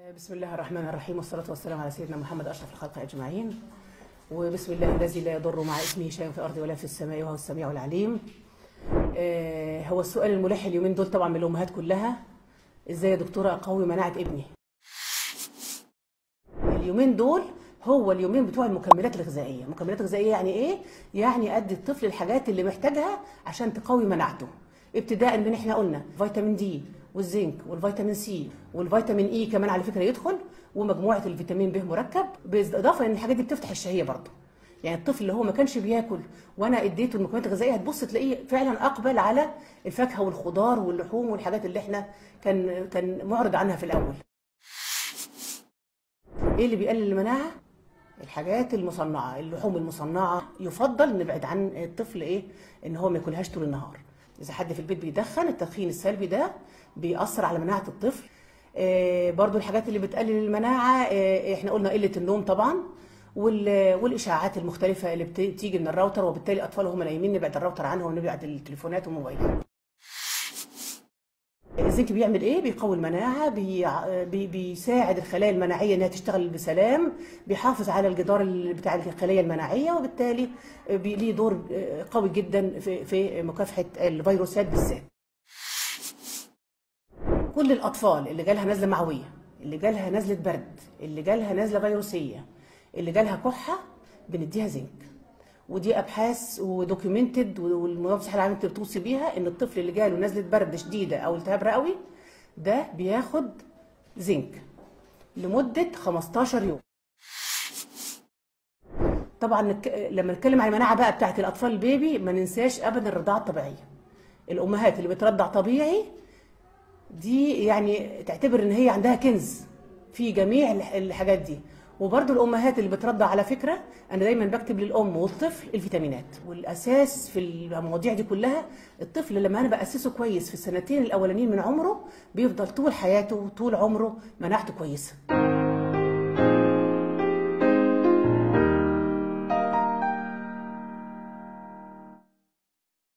بسم الله الرحمن الرحيم والصلاة والسلام على سيدنا محمد أشرف الخلق أجمعين وبسم الله الذي لا يضر مع اسمه شيء في الأرض ولا في السماء وهو السميع العليم آه، هو السؤال الملح اليومين دول طبعا من الأمهات كلها إزاي يا دكتورة أقوي مناعة ابني اليومين دول هو اليومين بتوع المكملات الغذائية المكملات الغذائية يعني إيه؟ يعني أدي الطفل الحاجات اللي محتاجها عشان تقوي مناعته ابتداء من احنا قلنا فيتامين دي والزنك والفيتامين سي والفيتامين اي كمان على فكره يدخل ومجموعه الفيتامين ب مركب بالاضافه ان الحاجات دي بتفتح الشهيه برضه يعني الطفل اللي هو ما كانش بياكل وانا اديته المكملات الغذائيه هتبص تلاقيه فعلا اقبل على الفاكهه والخضار واللحوم والحاجات اللي احنا كان كان معرض عنها في الاول ايه اللي بيقلل المناعه الحاجات المصنعه اللحوم المصنعه يفضل نبعد عن الطفل ايه ان هو ما ياكلهاش طول النهار اذا حد في البيت بيدخن التدخين السلبي ده بيأثر على مناعه الطفل آه برضو الحاجات اللي بتقلل المناعه آه احنا قلنا قله النوم طبعا وال- والاشاعات المختلفه اللي بتيجي من الراوتر وبالتالي الاطفال وهم نايمين نبعد الراوتر عنهم ونبعد التليفونات والموبايلات الزنك بيعمل ايه بيقوي المناعه بي... بي... بيساعد الخلايا المناعيه انها تشتغل بسلام بيحافظ على الجدار ال- بتاع الخلايا المناعيه وبالتالي بي... ليه دور قوي جدا في في مكافحه الفيروسات بالذات كل الاطفال اللي جالها نزله معويه اللي جالها نزله برد اللي جالها نزله فيروسيه اللي جالها كحه بنديها زنك ودي ابحاث ودوكيومنتد والمنظمه الصحه العالميه بتوصي بيها ان الطفل اللي جاله نزله برد شديده او التهاب رئوي ده بياخد زنك لمده 15 يوم طبعا نك... لما نتكلم عن المناعه بقى بتاعت الاطفال البيبي ما ننساش ابدا الرضاعه الطبيعيه الامهات اللي بترضع طبيعي دي يعني تعتبر ان هي عندها كنز في جميع الح- الحاجات دي وبرضو الامهات اللي بترضع على فكره انا دايما بكتب للام والطفل الفيتامينات والاساس في المواضيع دي كلها الطفل لما انا باسسه كويس في السنتين الاولانيين من عمره بيفضل طول حياته طول عمره مناعته كويسه